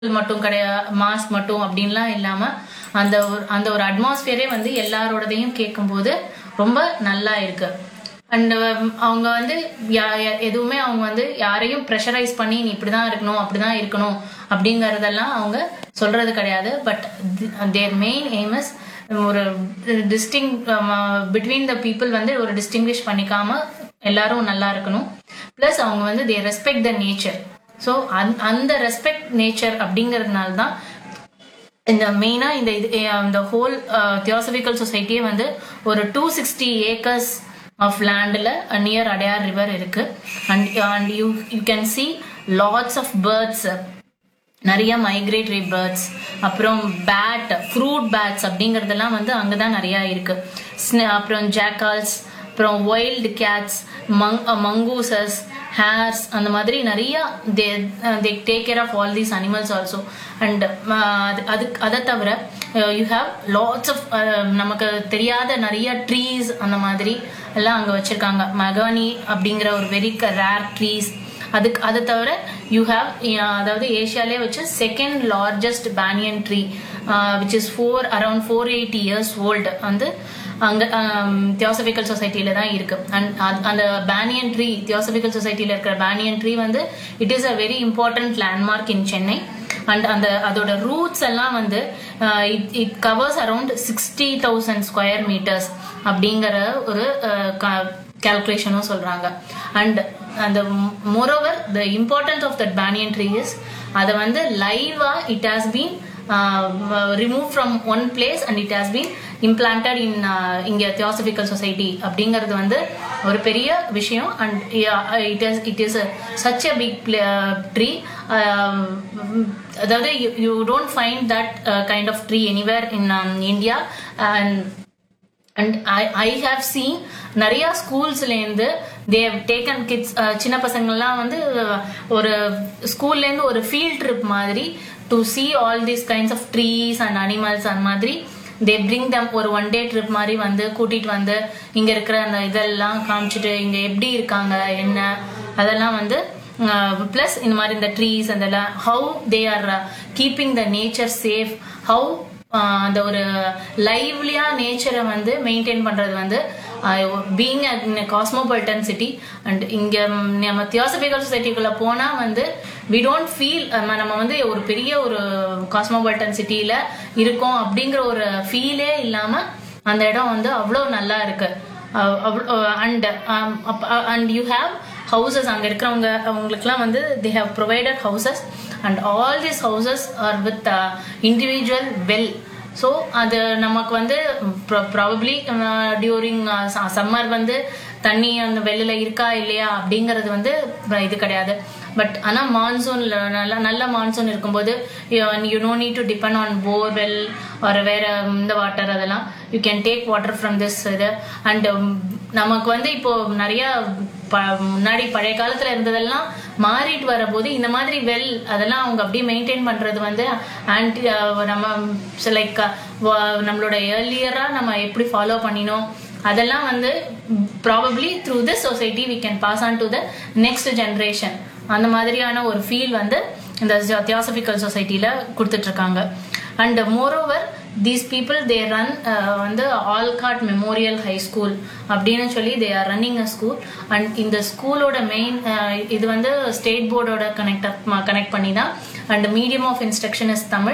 மட்டும் கிடையாது மாஸ்க் மட்டும் அப்படின்லாம் இல்லாம அந்த ஒரு அந்த ஒரு அட்மாஸ்பியரே வந்து எல்லாரோடதையும் கேட்கும்போது ரொம்ப நல்லா இருக்கு அண்ட் அவங்க வந்து யா- யா- எதுவுமே அவங்க வந்து யாரையும் ப்ரெஷரைஸ் பண்ணி நீ இப்படிதான் இருக்கணும் அப்படிதான் இருக்கணும் அப்படிங்கறதெல்லாம் அவங்க சொல்றது கிடையாது but their main aim is ஒரு டிஸ்டிங் பிட்வீன் த பீப்புள் வந்து ஒரு டிஸ்டிங்விஷ் பண்ணிக்காம எல்லாரும் நல்லா இருக்கணும் ப்ளஸ் அவங்க வந்து they respect the nature so அந்த ரெஸ்பெக்ட் நேச்சர் அப்படிங்கிறதுனால தான் இந்த மெயினா இந்த இது அஹ் இந்த ஹோல் தியோசபிக்கல் சொசைட்டியே வந்து ஒரு டூ சிக்ஸ்டி ஏக்கர்ஸ் ஆஃப் லேண்டில் நியர் அடையார் ரிவர் இருக்கு and and you you can see lots of birds நிறைய மைக்ரேட்டரி பேர்ட்ஸ் அப்புறம் பேட் ஃப்ரூட் பேட்ஸ் அப்படிங்கறதெல்லாம் வந்து அங்கதான் நிறைய இருக்கு Sna- அப்புறம் ஜாக்கால்ஸ் அப்புறம் wild cats mong mongooses hares அந்த மாதிரி நிறைய they they take care of all these animals also and அது அதை தவிர யூ ஹாவ் லாட்ஸ் ஆஃப் நமக்கு தெரியாத நிறைய ட்ரீஸ் அந்த மாதிரி எல்லாம் அங்கே வச்சிருக்காங்க மகானி அப்படிங்கிற ஒரு வெரி ரேர் ட்ரீஸ் அதுக்கு அதை தவிர யூ ஹாவ் அதாவது ஏஷியாலே வச்சு second largest banyan tree which is four around four eighty years old வந்து அங்க தியோசபிக்கல் சொசைட்டில தான் இருக்கு அண்ட் அந்த பேனியன் ட்ரீ தியோசபிக்கல் சொசைட்டில இருக்கிற பேனியன் ட்ரீ வந்து it is a very important landmark in Chennai and அந்த அதோட ரூட்ஸ் எல்லாம் வந்து it it covers around sixty thousand square metres அப்படிங்கிற ஒரு கால்குலேஷனும் சொல்றாங்க அண்ட் அந்த moreover the importance of that banyan tree is அதை வந்து லைவா it has been remove from one place and it has been implanted in இங்க தியோசபிக்கல் சொசைட்டி அப்படிங்கிறது வந்து ஒரு பெரிய விஷயம் and it is it is such a big tree அதாவது you don't find that kind of tree anywhere in India and and I I have seen நிறைய ஸ்கூல்ஸ்லேருந்து தே taken kids சின்ன பசங்கள்லாம் வந்து ஒரு ஸ்கூல்லேருந்து ஒரு ஃபீல்ட் ட்ரிப் மாதிரி to see all these kinds of trees and animals அந்த மாதிரி தே பிரிங் தம் ஒரு ஒன் டே ட்ரிப் மாதிரி வந்து கூட்டிட்டு வந்து இங்க இருக்கிற அந்த இதெல்லாம் காமிச்சிட்டு இங்க எப்படி இருக்காங்க என்ன அதெல்லாம் வந்து ப்ளஸ் இந்த மாதிரி இந்த ட்ரீஸ் அதெல்லாம் how they are keeping the nature safe how அந்த ஒரு லைவ்லியா நேச்சரை வந்து மெயின்டைன் பண்றது வந்து பீங் காஸ்மோபாலிட்டன் சிட்டி அண்ட் இங்க நம்ம தியோசபிக்கல் சொசைட்டிக்குள்ள போனா வந்து வி டோன்ட் ஃபீல் நம்ம வந்து ஒரு பெரிய ஒரு காஸ்மோபாலிட்டன் சிட்டியில இருக்கோம் அப்படிங்கிற ஒரு ஃபீலே இல்லாம அந்த இடம் வந்து அவ்வளோ நல்லா இருக்கு and and you have houses அங்க இருக்கிறவங்க அவங்களுக்குலாம் வந்து they have provided houses and all these houses are with individual well so அது நமக்கு வந்து ப்ராபப்ளி டியூரிங் சம்மர் வந்து தண்ணி அந்த வெளியில இருக்கா இல்லையா அப்படிங்கிறது வந்து இது கிடையாது பட் ஆனால் மான்சூன்ல நல்ல நல்ல மான்சூன் இருக்கும்போது you no need to depend on borewell ஒரு வேற இந்த வாட்டர் அதெல்லாம் you can take water from this இது அண்ட் நமக்கு வந்து இப்போ நிறைய முன்னாடி பழைய காலத்துல இருந்ததெல்லாம் மாறிட்டு வரபோது இந்த மாதிரி வெல் அதெல்லாம் அவங்க அப்படியே மெயின்டைன் பண்றது வந்து ஆன்டி நம்ம லைக் நம்மளோட ஏர்லியரா நம்ம எப்படி ஃபாலோ பண்ணினோம் அதெல்லாம் வந்து probably through this society we can pass on to the next generation அந்த மாதிரியான ஒரு ஃபீல் வந்து இந்த தியாசபிக்கல் சொசைட்டில கொடுத்துட்டு இருக்காங்க and moreover these people they run வந்து ஆல்காட் மெமோரியல் ஹை ஸ்கூல் அப்படின்னு சொல்லி they are running a school and இந்த ஸ்கூலோட மெயின் இது வந்து ஸ்டேட் போர்டோட கனெக்ட் கனெக்ட் பண்ணி தான் and medium of instruction is Tamil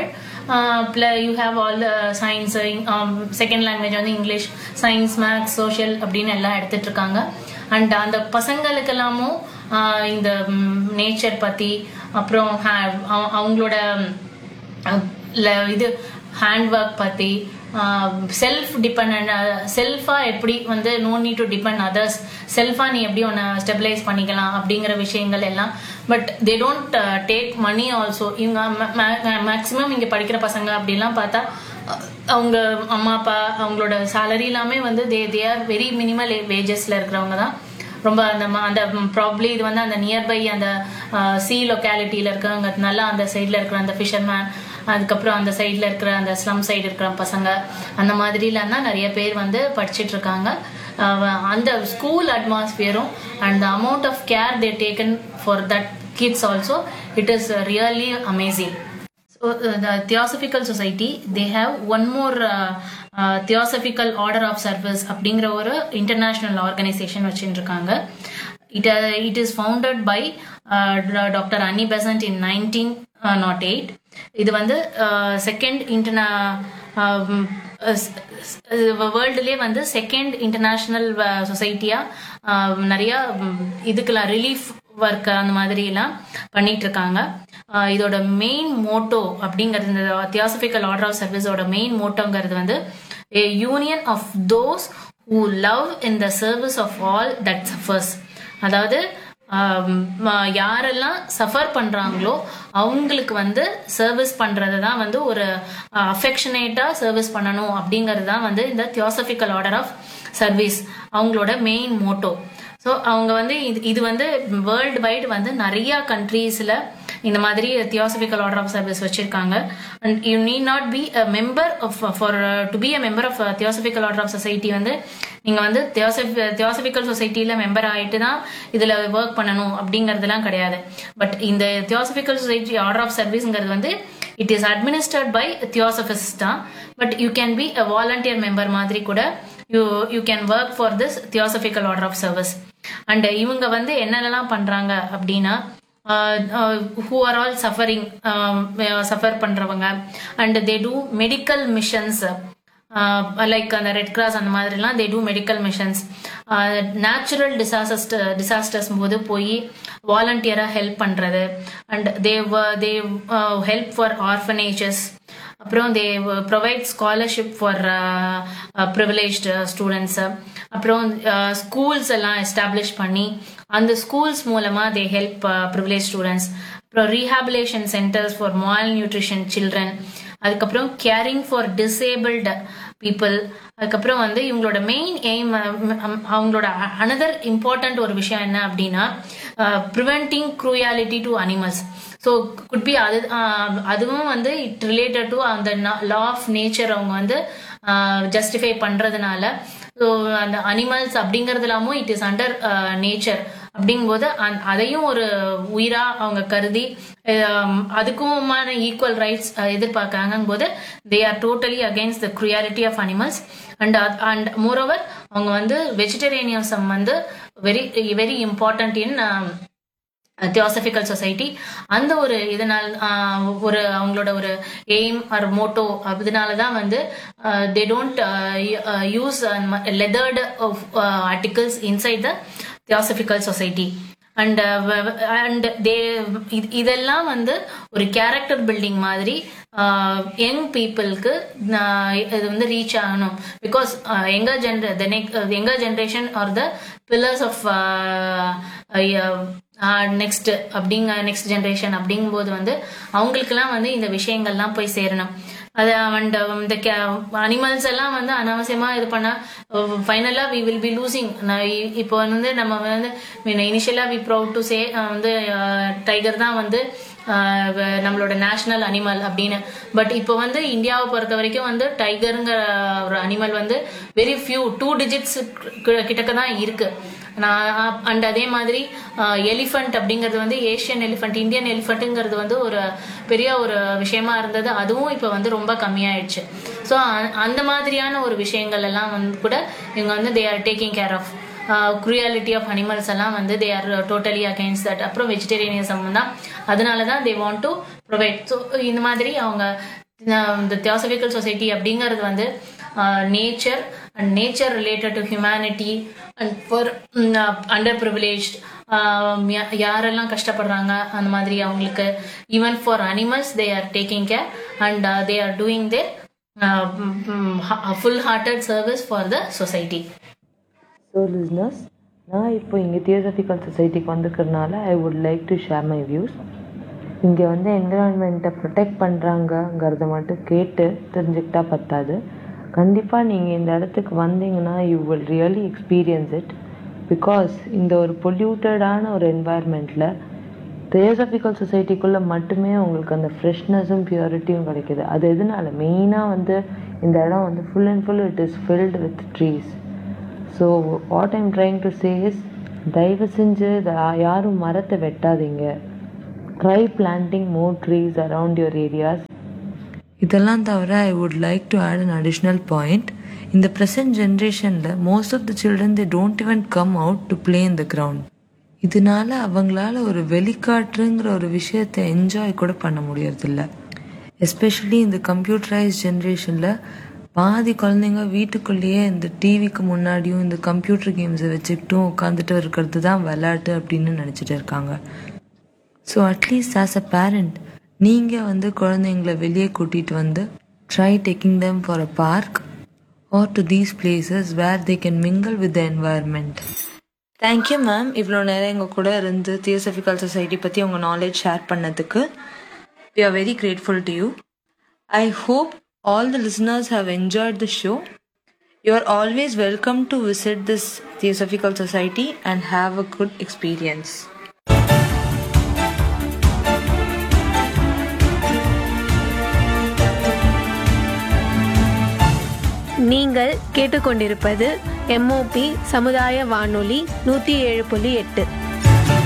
you have all the science second language வந்து இங்கிலீஷ் சயின்ஸ் மேத்ஸ் சோஷியல் அப்படின்னு எல்லாம் எடுத்துட்டு இருக்காங்க அண்ட் அந்த பசங்களுக்கெல்லாமும் இந்த நேச்சர் பத்தி அப்புறம் அவங்களோட இது ஹேண்ட் ஒர்க் பத்தி செல்ஃப் டிபெண்ட் செல்ஃபா எப்படி வந்து no need to depend others செல்ஃபா நீ எப்படி ஒன்று ஸ்டெபிலைஸ் பண்ணிக்கலாம் அப்படிங்கிற விஷயங்கள் எல்லாம் but they don't take money also இவங்க மேக்சிமம் இங்கே படிக்கிற பசங்க அப்படிலாம் பார்த்தா அவங்க அம்மா அப்பா அவங்களோட சேலரி எல்லாமே வந்து they they are very minimal வேஜஸ்ல இருக்கிறவங்க தான் ரொம்ப அந்த அந்த ப்ராப்ளி இது வந்து அந்த நியர்பை அந்த சி லொக்காலிட்டியில இருக்கிறவங்க நல்லா அந்த சைட்ல இருக்கிற அந்த ஃபிஷர்மேன் அதுக்கப்புறம் அந்த சைட்ல இருக்கிற அந்த ஸ்லம் சைடு இருக்கிற பசங்க அந்த மாதிரிலாம் தான் நிறைய பேர் வந்து படிச்சுட்டு இருக்காங்க அந்த ஸ்கூல் அட்மாஸ்பியரும் and the amount of care they taken for that kids also it is really amazing So uh, the Theosophical Society, they have one more uh, uh, Theosophical Order of Service அப்படிங்கிற ஒரு international organisation வச்சுட்டு இருக்காங்க it it is founded by doctor Annie Besant in nineteen nought eight இது வந்து second இன்டர்நா வேர்ல்டுலேயே வந்து second international சொசைட்டியாக நிறைய ம், இதுக்கெல்லாம் ரிலீஃப் ஒர்க் அந்த மாதிரி எல்லாம் பண்ணிட்டு இருக்காங்க ஆஹ் இதோட மெயின் மோட்டோ அப்படிங்கிறது இந்த தியாசபிக்கல் ஆர்டர் ஆஃப் சர்வீஸோட மெயின் மோட்டோங்கிறது வந்து a union of those who love in the service of all that suffers அதாவது ஆம், ம- யாரெல்லாம் சஃபர் பண்றாங்களோ அவங்களுக்கு வந்து சர்வீஸ் பண்றது தான் வந்து ஒரு அஃபெக்ஷனேட்டா சர்வீஸ் பண்ணணும் அப்படிங்கிறது தான் வந்து இந்த தியோசபிக்கல் ஆர்டர் ஆஃப் சர்வீஸ் அவங்களோட மெயின் மோட்டோ ஸோ அவங்க வந்து இது இது வந்து வேர்ல்டு வைடு வந்து நிறைய கண்ட்ரீஸில் இந்த மாதிரி தியோசபிக்கல் ஆர்டர் ஆஃப் சர்வீஸ் வச்சிருக்காங்க and you need not be a member of for to be a member of theosophical order of society வந்து நீங்கள் வந்து தியோசபிக்கல் சொசைட்டியில் மெம்பர் ஆகிட்டு தான் இதில் ஒர்க் பண்ணணும் அப்படிங்கிறதுலாம் கிடையாது பட் இந்த தியோசபிக்கல் சொசைட்டி ஆர்டர் ஆஃப் சர்வீஸ்ங்கிறது வந்து it is administered by theosophist தான் but you can be a volunteer member மாதிரி கூட you you can work for this theosophical order of service and இவங்க வந்து என்னென்னலாம் பண்றாங்க அப்படின்னா who are all suffering suffer பண்றவங்க and they do medical missions like அந்த ரெட் கிராஸ் அந்த மாதிரிலாம் they do medical missions natural disasters disasters போது போய் வாலண்டியராக ஹெல்ப் பண்ணுறது and they they help for orphanages அப்புறம் they provide scholarship for privileged students அப்புறம் ஸ்கூல்ஸ் எல்லாம் எஸ்டாப்ளிஷ் பண்ணி அந்த ஸ்கூல்ஸ் மூலமாக தே ஹெல்ப் ப்ரிவிலேஜ் ஸ்டூடெண்ட்ஸ் அப்புறம் rehabilitation centres for malnutrition children அதுக்கப்புறம் கேரிங் ஃபார் டிசேபிள்டு பீப்புள் அதுக்கப்புறம் வந்து இவங்களோட மெயின் எய்ம் அவங்களோட அனதர் இம்பார்ட்டன்ட் ஒரு விஷயம் என்ன அப்படின்னா preventing cruelty to animals so could be அது ஆஹ் அதுவும் வந்து இட் ரிலேட்டட் டு அந்த லா ஆஃப் நேச்சர் அவங்க வந்து ஜஸ்டிஃபை பண்றதுனால ஸோ அந்த அனிமல்ஸ் அப்படிங்கறதுலாமும் இட் இஸ் அண்டர் நேச்சர் அப்படிங்கும்போது அந்த- அதையும் ஒரு உயிரா அவங்க கருதி ஆம், அதுக்குமான ஈக்குவல் ரைட்ஸ் எதிர்பார்க்கறாங்கும் போது they are totally against the cruelty of animals and and moreover அவங்க வந்து வெஜிடேரியனிசம் வந்து very very important in theosophical society அந்த ஒரு இதனால் ஆஹ், ஒரு அவங்களோட ஒரு எய்ம் ஆர் மோட்டோ அதனால தான் வந்து they don't use leathered articles inside the theosophical society and and they இதெல்லாம் வந்து ஒரு கேரக்டர் பில்டிங் மாதிரி யங் பீப்புளுக்கு இது வந்து ரீச் ஆகணும் because younger generation the next younger generation are the pillars of next அப்படிங்க நெக்ஸ்ட் ஜென்ரேஷன் அப்படிங்கும்போது வந்து அவங்களுக்கெல்லாம் வந்து இந்த விஷயங்கள்லாம் போய் சேரணும் அது அண்ட் இந்த அனிமல்ஸ் எல்லாம் வந்து அனாவசியமா இது பண்ணா ஃபைனலா வி வில் பி லூசிங் இப்போ வந்து நம்ம வந்து இனிஷியலா வி ப்ரௌட் டு சே வந்து டைகர் தான் வந்து ஆஹ் வ- நம்மளோட நேஷனல் அனிமல் அப்படின்னு பட் இப்போ வந்து இந்தியாவை பொறுத்த வரைக்கும் வந்து டைகருங்கிற ஒரு அனிமல் வந்து வெரி ஃபியூ டூ டிஜிட்ஸ் கிட்டக்க தான் இருக்கு நான் அண்ட் அதே மாதிரி எலிஃபண்ட் அப்படிங்கிறது வந்து ஏஷியன் எலிஃபண்ட் இந்தியன் எலிஃபண்ட்டுங்கிறது வந்து ஒரு பெரிய ஒரு விஷயமா இருந்தது அதுவும் இப்போ வந்து ரொம்ப கம்மியாயிடுச்சு ஸோ அந்த மாதிரியான ஒரு விஷயங்கள் எல்லாம் வந்து கூட இவங்க வந்து they are taking care of cruelty of animals எல்லாம் வந்து they are totally against that அப்புறம் வெஜிடேரியனிசம் தான் அதனால தான் they want to provide so இந்த மாதிரி அவங்க அஹ், இந்த தியோசபிக்கல் சொசைட்டி அப்படிங்கிறது வந்து nature and nature related to humanity and for under privilege யாரெல்லாம் கஷ்டப்படுறாங்க அந்த மாதிரி அவங்களுக்கு even for animals they are taking care and they are doing their full hearted service for the society so listeners நான் இப்போ இங்கே தியோசபிக்கல் சொசைட்டிக்கு வந்திருக்கிறதுனால I would like to share my views இங்கே வந்து என்விரான்மெண்ட்டை ப்ரொடெக்ட் பண்ணுறாங்கங்கிறத மட்டும் கேட்டு தெரிஞ்சுக்கிட்டா பத்தாது கண்டிப்பாக நீங்கள் இந்த இடத்துக்கு வந்தீங்கன்னா you will really experience it because இந்த ஒரு பொல்யூட்டடான ஒரு என்வாயர்மெண்ட்டில் தியோசபிக்கல் சொசைட்டிக்குள்ளே மட்டுமே உங்களுக்கு அந்த ஃப்ரெஷ்னஸும் பியூரிட்டியும் கிடைக்குது அது எதனால மெயினாக வந்து இந்த இடம் வந்து full and full it is filled with trees so what I'm trying to say தயவு செஞ்சு த- யாரும் மரத்தை வெட்டாதீங்க try planting more trees around your areas இதெல்லாம் தவிர I would like to add an additional point இந்த ப்ரெசன்ட் ஜென்ரேஷனில் most of the children they don't even come out to play in the ground இதனால அவங்களால ஒரு வெளிக்காட்டுங்கிற ஒரு விஷயத்தை என்ஜாய் கூட பண்ண முடியறதில்ல எஸ்பெஷலி இந்த கம்ப்யூட்டரைஸ் ஜென்ரேஷனில் பாதி குழந்தைங்க வீட்டுக்குள்ளேயே இந்த டிவிக்கு முன்னாடியும் இந்த கம்ப்யூட்டர் கேம்ஸை வச்சுக்கிட்டும் உட்காந்துட்டு இருக்கிறது தான் விளையாட்டு அப்படின்னு நினச்சிட்டு இருக்காங்க so atleast as a parent நீங்கள் வந்து குழந்தைங்கள வெளியே கூட்டிகிட்டு வந்து try taking them for a park or to these places where they can mingle with the environment thank you ma'am இவ்வளோ நேரம் எங்கள் கூட இருந்து தியோசபிக்கல் சொசைட்டி பற்றி உங்கள் நாலேஜ் ஷேர் பண்ணதுக்கு we are very grateful to you I hope all the listeners have enjoyed the show you are always welcome to visit this theosophical society and have a good experience நீங்கள் கேட்டுக்கொண்டிருப்பது MOP சமுதாய வானொலி நூற்றி ஏழு புள்ளி எட்டு